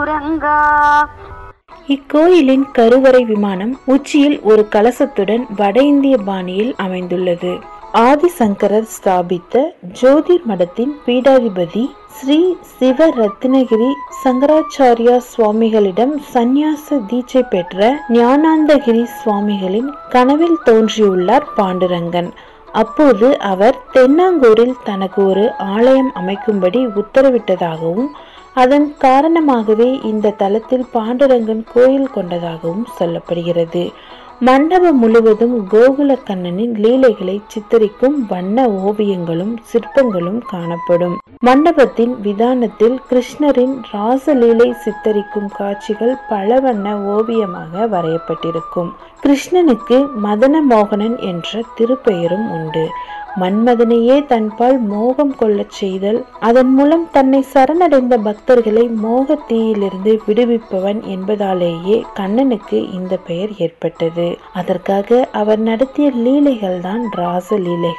பாண்டுரங்கா இக்கோயிலின் கருவறை விமானம் உச்சியில் ஒரு கலசத்துடன் வட இந்திய பாணியில் அமைந்துள்ளது ஆதிசங்கரர் ஸ்தாபித்த ஜோதிர் மடத்தின் பீடாதிபதி ஸ்ரீ சிவ ரத்னகிரி சங்கராச்சாரியா சுவாமிகளிடம் சந்நியாச தீட்சை பெற்ற ஞானாந்தகிரி சுவாமிகளின் கனவில் தோன்றியுள்ளார் பாண்டுரங்கன் அப்போது அவர் தென்னாங்கூரில் தனக்கு ஒரு ஆலயம் அமைக்கும்படி உத்தரவிட்டதாகவும் அதன் காரணமாகவே இந்த தலத்தில் பாண்டுரங்கன் கோயில் கொண்டதாகவும் சொல்லப்படுகிறது மண்டபம் முழுவதும் கோகுல கண்ணனின் லீலைகளை சித்தரிக்கும் வண்ண ஓவியங்களும் சிற்பங்களும் காணப்படும் மண்டபத்தின் விதானத்தில் கிருஷ்ணரின் ராசலீலை சித்தரிக்கும் காட்சிகள் பல வண்ண ஓவியமாக வரையப்பட்டிருக்கும் கிருஷ்ணனுக்கு மதன மோகனன் என்ற திருப்பெயரும் உண்டு மன்மதனையே தன்பால் மோகம் கொள்ளச் செய்தல் அதன் மூலம் தன்னை சரணடைந்த பக்தர்களை மோக தீயிலிருந்து விடுவிப்பவன் என்பதாலேயே கண்ணனுக்கு இந்த பெயர் ஏற்பட்டது அதற்காக அவர் நடத்திய லீலைகள் தான் ராச லீலைகள்